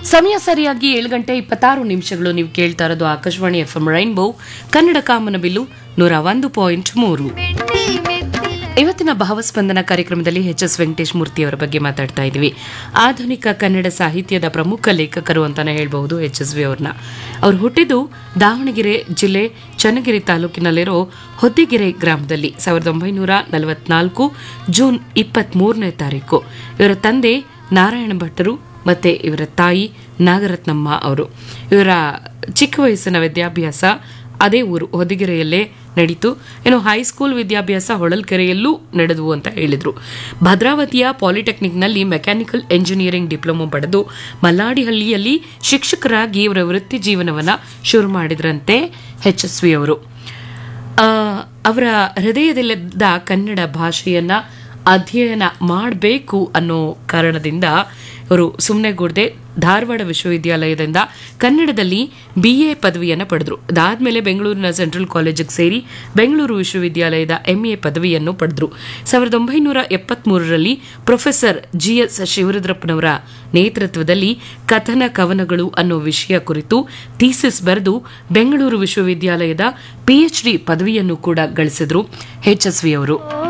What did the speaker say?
ಸಮಯ ಸರಿಯಾಗಿ ಏಳು ಗಂಟೆ ಇಪ್ಪತ್ತಾರು ನಿಮಿಷಗಳು ನೀವು ಕೇಳ್ತಾ ಇರೋದು Akashvani F M rainbow Kannada ಕಾಮನಬಿಲ್ಲು ನೂರ ಒಂದು ಪಾಯಿಂಟ್ ಮೂರು ಇವತ್ತಿನ ಭಾವಸ್ಪಂದನ ಕಾರ್ಯಕ್ರಮದಲ್ಲಿ ಎಚ್ ಎಸ್ ವೆಂಕಟೇಶ್ ಮೂರ್ತಿ ಅವರ ಬಗ್ಗೆ ಮಾತಾಡ್ತಾ ಇದ್ವಿ ಆಧುನಿಕ ಕನ್ನಡ ಸಾಹಿತ್ಯದ ಪ್ರಮುಖ ಲೇಖಕರು ಅಂತಾನೆ ಹೇಳ್ಬಹುದು ಎಚ್ ಎಸ್ ವಿ ಅವ್ರನ್ನ ಅವ್ರು ಹುಟ್ಟಿದ್ದು ದಾವಣಗೆರೆ ಜಿಲ್ಲೆ ಚನ್ನಗಿರಿ ತಾಲೂಕಿನಲ್ಲಿರೋ ಹೊದ್ದಿಗೆರೆ ಗ್ರಾಮದಲ್ಲಿ ಸಾವಿರದ ಒಂಬೈನೂರ ನಲವತ್ನಾಲ್ಕು ಜೂನ್ ಇಪ್ಪತ್ತ್ ಮೂರನೇ ತಾರೀಕು ಇವರ ತಂದೆ ನಾರಾಯಣ ಭಟ್ಟರು ಮತ್ತೆ ಇವರ ತಾಯಿ ನಾಗರತ್ನಮ್ಮ ಅವರು ಇವರ ಚಿಕ್ಕ ವಯಸ್ಸಿನ ವಿದ್ಯಾಭ್ಯಾಸ ಅದೇ ಊರು ಹೊದಿಗೆರೆಯಲ್ಲೇ ನಡೀತು ಇನ್ನು ಹೈಸ್ಕೂಲ್ ವಿದ್ಯಾಭ್ಯಾಸ ಹೊಳಲ್ಕೆರೆಯಲ್ಲೂ ನಡೆದವು ಅಂತ ಹೇಳಿದ್ರು ಭದ್ರಾವತಿಯ ಪಾಲಿಟೆಕ್ನಿಕ್ನಲ್ಲಿ ಮೆಕ್ಯಾನಿಕಲ್ ಎಂಜಿನಿಯರಿಂಗ್ ಡಿಪ್ಲೊಮೊ ಪಡೆದು ಮಲ್ಲಾಡಿಹಳ್ಳಿಯಲ್ಲಿ ಶಿಕ್ಷಕರಾಗಿ ಇವರ ವೃತ್ತಿ ಜೀವನವನ್ನ ಶುರು ಮಾಡಿದ್ರಂತೆ ಎಚ್ ಎಸ್ ವಿ ಅವರು ಆ, ಅವರ ಹೃದಯದಲ್ಲಿದ್ದ ಕನ್ನಡ ಭಾಷೆಯನ್ನ ಅಧ್ಯಯನ ಮಾಡಬೇಕು ಅನ್ನೋ ಕಾರಣದಿಂದ ಇವರು ಸುಮ್ಮನೆಗೂಡದೆ ಧಾರವಾಡ ವಿಶ್ವವಿದ್ಯಾಲಯದಿಂದ ಕನ್ನಡದಲ್ಲಿ ಬಿ ಎ ಪದವಿಯನ್ನು ಪಡೆದರು ಅದಾದಮೇಲೆ ಬೆಂಗಳೂರಿನ ಸೆಂಟ್ರಲ್ ಕಾಲೇಜಿಗೆ ಸೇರಿ ಬೆಂಗಳೂರು ವಿಶ್ವವಿದ್ಯಾಲಯದ ಎಂ ಎ ಪದವಿಯನ್ನು ಪಡೆದರು ಸಾವಿರದ ಒಂಬೈನೂರ ಎಪ್ಪತ್ಮೂರರಲ್ಲಿ ಪ್ರೊಫೆಸರ್ ಜಿ ಎಸ್ ಶಿವರುದ್ರಪ್ಪನವರ ನೇತೃತ್ವದಲ್ಲಿ ಕಥನ ಕವನಗಳು ಅನ್ನೋ ವಿಷಯ ಕುರಿತು ಥೀಸಿಸ್ ಬರೆದು ಬೆಂಗಳೂರು ವಿಶ್ವವಿದ್ಯಾಲಯದ ಪಿಎಚ್ಡಿ ಪದವಿಯನ್ನು ಕೂಡ ಗಳಿಸಿದ್ರು ಎಚ್ ಎಸ್ ವಿ ಅವರು